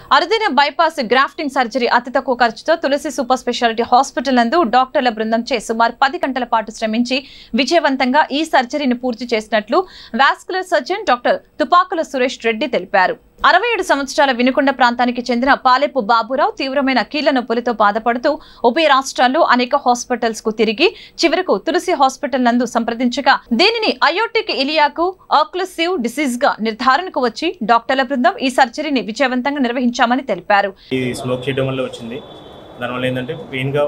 అరుదైన bypass grafting surgery అతి తక్కువ ఖర్చుతో తులసి సూపర్ స్పెషాలిటీ హాస్పిటల్ నందు డాక్టర్ల బృందం చే సుమారు పది గంటల పాటు శ్రమించి విజయవంతంగా ఈ సర్జరీని పూర్తి చేసినట్లు vascular surgeon doctor Tupakula Suresh Reddy తెలిపారు అరవై ఏడు సంవత్సరాల వినుకొండ ప్రాంతానికి చెందిన పాలెపు బాబురావు తీవ్రమైన కీళ్ల నొప్పులతో బాధపడుతూ ఉభయ రాష్ట్రాల్లో అనేక హాస్పిటల్స్ కు తిరిగి చివరకు తులసి హాస్పిటల్ నందు సంప్రదించగా దీనిని అయోటిక్ ఇలియాకు ఆక్లసివ్ డిసీజ్ గా నిర్ధారణకు వచ్చి డాక్టర్ల బృందం ఈ సర్జరీని విజయవంతంగా నిర్వహించామని తెలిపారు ఇది స్మోక్ చేయడం వల్ల వచ్చింది దానివల్ల ఏంటంటే పెయిన్గా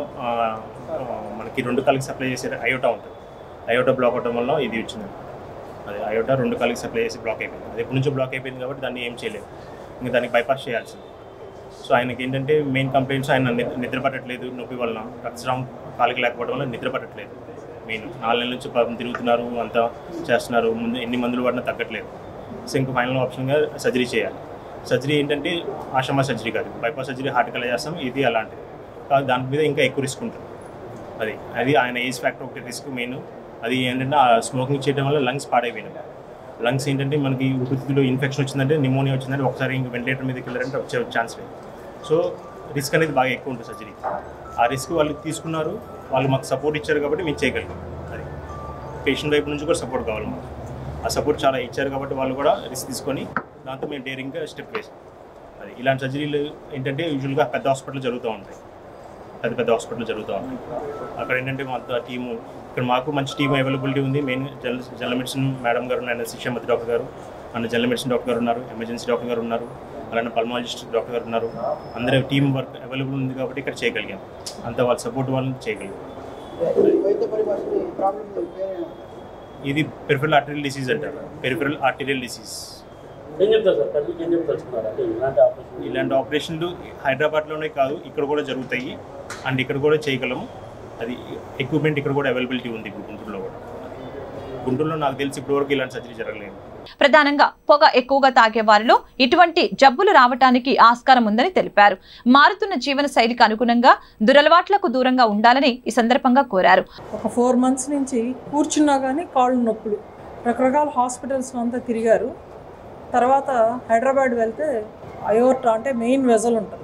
మనకి రెండు కాళ్ళకి సప్లై చేసే అయోటా ఉంటుంది అయోటా బ్లాక్ అవడం వల్ల ఇది వచ్చింది అది అయోటా రెండు కాళ్ళకి సప్లై చేసి బ్లాక్ అయిపోయింది అది ఎప్పటి నుంచో బ్లాక్ అయిపోయింది కాబట్టి దాన్ని ఏం చేయలేదు ఇంకా దానికి బైపాస్ చేయాల్సింది సో ఆయనకి ఏంటంటే మెయిన్ కంప్లైంట్స్ ఆయన నిద్ర నిద్ర పట్టట్లేదు నొప్పి వలన రక్తస్రావం కాలికి లేకపోవడం వల్ల నిద్ర పట్టట్లేదు మెయిన్ నాలుగు నెలల నుంచి పాపం తిరుగుతున్నారు అంతా చేస్తున్నారు ముందు ఎన్ని మందులు వాడినా తగ్గట్లేదు సో ఇంకా ఫైనల్ ఆప్షన్గా సర్జరీ చేయాలి సర్జరీ ఏంటంటే ఆషమా సర్జరీ కాదు బైపాస్ సర్జరీ హార్ట్ కలా చేస్తాం ఇది అలాంటిది కాదు దాని మీద ఇంకా ఎక్కువ రిస్క్ ఉంటుంది అది అది ఆయన ఏజ్ ఫ్యాక్టర్ ఒకటి రిస్క్ మెయిన్ అది ఏంటంటే ఆ స్మోకింగ్ చేయడం వల్ల లంగ్స్ పాడైపోయినాయి లంగ్స్ ఏంటంటే మనకి ఊపిరితిత్తులో ఇన్ఫెక్షన్ వచ్చిందంటే నిమోనియా వచ్చిందంటే ఒకసారి ఇంక వెంటిలేటర్ మీదకి వెళ్ళారంటే వచ్చే ఛాన్స్ లేదు సో రిస్క్ అనేది బాగా ఎక్కువ ఉంటుంది సర్జరీ ఆ రిస్క్ వాళ్ళు తీసుకున్నారు వాళ్ళు మాకు సపోర్ట్ ఇచ్చారు కాబట్టి మేము చేయగలిగాం అది పేషెంట్ వైపు నుంచి కూడా సపోర్ట్ కావాలి మాకు ఆ సపోర్ట్ చాలా ఇచ్చారు కాబట్టి వాళ్ళు కూడా రిస్క్ తీసుకొని దాంతో మేము డేరింగ్గా స్టెప్ వేసాం అది ఇలాంటి సర్జరీలు ఏంటంటే యూజువల్గా పెద్ద హాస్పిటల్ జరుగుతూ ఉంటాయి పెద్ద పెద్ద హాస్పిటల్ జరుగుతూ ఉంటాయి అక్కడ ఏంటంటే మా టీము ఇక్కడ మాకు మంచి టీం అవైలబిలిటీ ఉంది main general general medicine madam గారు అండ్ శిష్యమతి డాక్టర్ గారు అండ్ జనరల్ మెడిసిన్ డాక్టర్ గారు ఉన్నారు ఎమర్జెన్సీ డాక్టర్ గారు ఉన్నారు అలానే పల్మాలజిస్ట్ డాక్టర్ గారు ఉన్నారు అందరూ టీం వర్క్ అవైలబుల్ ఉంది కాబట్టి ఇక్కడ చేయగలిగాం అంత వాళ్ళ సపోర్ట్ వాళ్ళని చేయగలిగాం వైద్య పరిభాషలో ఈ ప్రాబ్లం పేరు ఇది పెరిఫరల్ ఆర్టరియల్ డిసీజ్ అంటారు పెరిఫరల్ ఆర్టరియల్ డిసీజ్ ఏం చెప్తారు సార్ ప్రజలకు ఏం చెప్తారు అంటే ఇలాంటి ఆపరేషన్ ఇలాంటి ఆపరేషన్లు హైదరాబాద్లోనే కాదు ఇక్కడ కూడా జరుగుతాయి అండ్ ఇక్కడ కూడా చేయగలము అది ఎక్విప్మెంట్ ఇక్కడ కూడా అవైలబిలిటీ ఉంది ఇప్పుడు గుంటూరులో కూడా గుంటూరులో నాకు తెలిసి ఇప్పటివరకు ఇలాంటి సర్జరీ జరగలేదు ప్రధానంగా పొగ ఎక్కువగా తాగే వారిలో ఇటువంటి జబ్బులు రావటానికి ఆస్కారం ఉందని తెలిపారు మారుతున్న జీవన శైలికి అనుగుణంగా దురలవాట్లకు దూరంగా ఉండాలని ఈ సందర్భంగా కోరారు ఒక ఫోర్ మంత్స్ నుంచి కూర్చున్నా కానీ కాళ్ళు నొప్పులు రకరకాల హాస్పిటల్స్ అంతా తిరిగారు తర్వాత హైదరాబాద్ వెళ్తే అయోర్టా అంటే మెయిన్ వెజల్ ఉంటుంది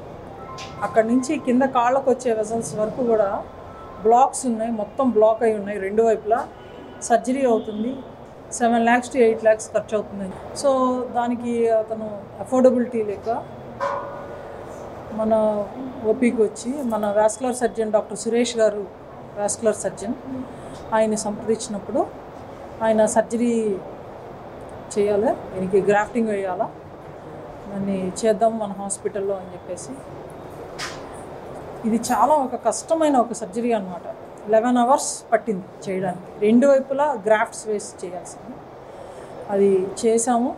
అక్కడి నుంచి కింద కాళ్ళకు వచ్చే వెజల్స్ వరకు కూడా బ్లాక్స్ ఉన్నాయి మొత్తం బ్లాక్ అయి ఉన్నాయి రెండు వైపులా సర్జరీ అవుతుంది seven lakhs to eight lakhs ఖర్చు అవుతుంది సో దానికి అతను అఫోర్డబిలిటీ లేక మన ఓపీకి వచ్చి మన వాస్కులర్ సర్జన్ డాక్టర్ సురేష్ గారు వాస్కులర్ సర్జన్ ఆయన సంప్రదించినప్పుడు ఆయన సర్జరీ చేయాలి దీనికి గ్రాఫ్టింగ్ వేయాలా దాన్ని చేద్దాం మన హాస్పిటల్లో అని చెప్పేసి ఇది చాలా ఒక కష్టమైన ఒక సర్జరీ అనమాట లెవెన్ అవర్స్ పట్టింది చేయడానికి రెండు వైపులా గ్రాఫ్ట్స్ వేసి చేయాల్సింది అది చేసాము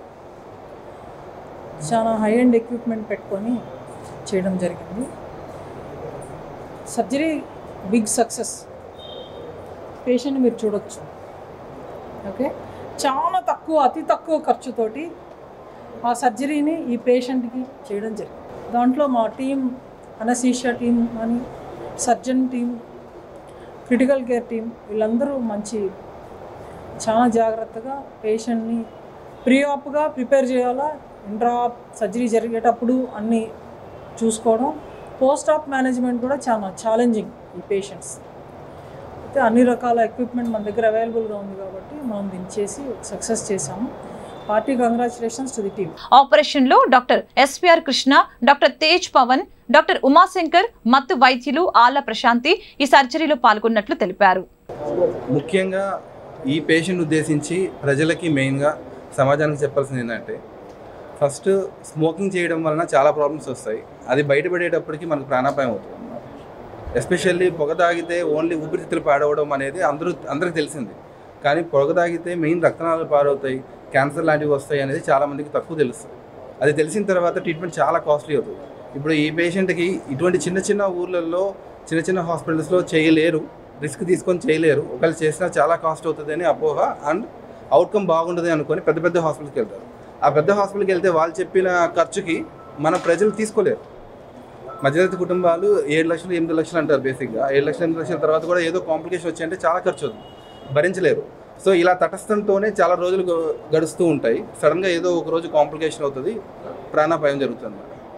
చాలా హై అండ్ ఎక్విప్మెంట్ పెట్టుకొని చేయడం జరిగింది సర్జరీ బిగ్ సక్సెస్ పేషెంట్ మీరు చూడొచ్చు ఓకే చాలా తక్కువ అతి తక్కువ ఖర్చుతోటి ఆ సర్జరీని ఈ పేషెంట్కి చేయడం జరిగింది దాంట్లో మా టీం అనసీషియా టీం అని surgeon team critical care team వీళ్ళందరూ మంచి చాలా జాగ్రత్తగా పేషెంట్ని ప్రీ ఆప్గా ప్రిపేర్ చేయాలా ఇంట్రా ఆప్ సర్జరీ జరిగేటప్పుడు అన్నీ చూసుకోవడం పోస్ట్ ఆప్ మేనేజ్మెంట్ కూడా చాలా ఛాలెంజింగ్ ఈ పేషెంట్స్ అయితే అన్ని రకాల ఎక్విప్మెంట్ మన దగ్గర అవైలబుల్గా ఉంది కాబట్టి మనం దీన్ని చేసి సక్సెస్ చేసాము party congratulations to the team operation లో doctor SPR Krishna doctor Tej Pavan doctor Umashankar మత్తు వైద్యులు ఆళ్ల ప్రశాంతి ఈ సర్జరీలో పాల్గొన్నట్లు తెలిపారు ముఖ్యంగా ఈ పేషెంట్ ఉద్దేశించి ప్రజలకి మెయిన్గా సమాజానికి చెప్పాల్సింది ఏంటంటే ఫస్ట్ స్మోకింగ్ చేయడం వలన చాలా ప్రాబ్లమ్స్ వస్తాయి అది బయటపడేటప్పటికి మనకు ప్రాణాపాయం అవుతుంది ఎస్పెషల్లీ పొగ తాగితే ఓన్లీ ఊపిరితిత్తులు పాడవడం అనేది అందరూ అందరికి తెలిసింది కానీ పొగ తాగితే మెయిన్ రక్తనాళాలు పాడవుతాయి క్యాన్సర్ లాంటివి వస్తాయి అనేది చాలామందికి తక్కువ తెలుస్తుంది అది తెలిసిన తర్వాత ట్రీట్మెంట్ చాలా కాస్ట్లీ అవుతుంది ఇప్పుడు ఈ పేషెంట్కి ఇటువంటి చిన్న చిన్న ఊర్లలో చిన్న చిన్న హాస్పిటల్స్లో చేయలేరు రిస్క్ తీసుకొని చేయలేరు ఒకవేళ చేసినా చాలా కాస్ట్ అవుతుంది అని అపోహ అండ్ అవుట్కమ్ బాగుంటుంది అనుకొని పెద్ద పెద్ద హాస్పిటల్కి వెళ్తారు ఆ పెద్ద హాస్పిటల్కి వెళ్తే వాళ్ళు చెప్పిన ఖర్చుకి మన ప్రజలు తీసుకోలేరు మధ్యతరగతి కుటుంబాలు ఏడు లక్షలు ఎనిమిది లక్షలు అంటారు బేసిక్గా ఏడు లక్షలు ఎనిమిది లక్షల తర్వాత కూడా ఏదో కాంప్లికేషన్ వచ్చాయంటే చాలా ఖర్చు అవుతుంది భరించలేరు సో ఇలా తటస్థంతోనే చాలా రోజులు గ- గడుస్తూ ఉంటాయి సడన్గా ఏదో ఒక రోజు కాంప్లికేషన్ అవుతుంది ప్రాణాపాయం జరుగుతుంది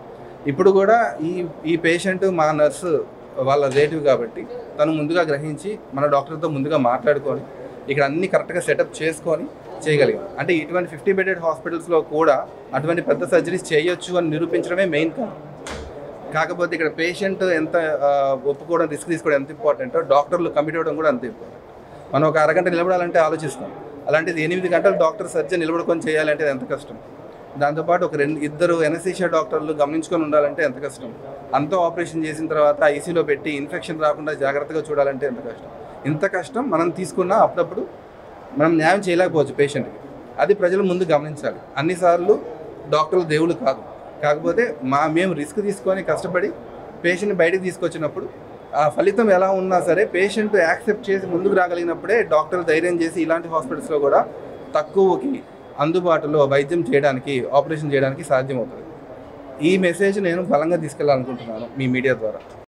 ఇప్పుడు కూడా ఈ ఈ పేషెంట్ మా నర్సు వాళ్ళ రిలేటివ్ కాబట్టి తను ముందుగా గ్రహించి మన డాక్టర్తో ముందుగా మాట్లాడుకొని ఇక్కడ అన్ని కరెక్ట్గా సెటప్ చేసుకొని చేయగలిగాం అంటే ఇటువంటి ఫిఫ్టీ బెడెడ్ హాస్పిటల్స్లో కూడా అటువంటి పెద్ద సర్జరీస్ చేయొచ్చు అని నిరూపించడమే మెయిన్ కారణం కాకపోతే ఇక్కడ పేషెంట్ ఎంత ఆ, ఒప్పుకోవడం రిస్క్ తీసుకోవడం ఎంత ఇంపార్టెంటో డాక్టర్లు కమిట్ అవ్వడం కూడా అంత ఇంపార్టెంట్ మనం ఒక అరగంట నిలబడాలంటే ఆలోచిస్తాం అలాంటిది ఎనిమిది గంటలు డాక్టర్ సర్జన్ నిలబడుకొని చేయాలంటే అది ఎంత కష్టం దాంతోపాటు ఒక రెండు ఇద్దరు ఎనసీషియా డాక్టర్లు గమనించుకొని ఉండాలంటే ఎంత కష్టం అంతా ఆపరేషన్ చేసిన తర్వాత ఐసీలో పెట్టి ఇన్ఫెక్షన్ రాకుండా జాగ్రత్తగా చూడాలంటే ఎంత కష్టం ఇంత కష్టం మనం తీసుకున్నా అప్పుడప్పుడు మనం న్యాయం చేయలేకపోవచ్చు పేషెంట్కి అది ప్రజలు ముందు గమనించాలి అన్నిసార్లు డాక్టర్లు దేవుళ్ళు కాదు కాకపోతే మా మేము రిస్క్ తీసుకొని కష్టపడి పేషెంట్ని బయటకు తీసుకొచ్చినప్పుడు ఆ ఫలితం ఎలా ఉన్నా సరే పేషెంట్ యాక్సెప్ట్ చేసి ముందుకు రాగలిగినప్పుడే డాక్టర్ ధైర్యం చేసి ఇలాంటి హాస్పిటల్స్లో కూడా తక్కువకి అందుబాటులో వైద్యం చేయడానికి ఆపరేషన్ చేయడానికి సాధ్యమవుతుంది ఈ మెసేజ్ నేను బలంగా తీసుకెళ్ళాలనుకుంటున్నాను మీ మీడియా ద్వారా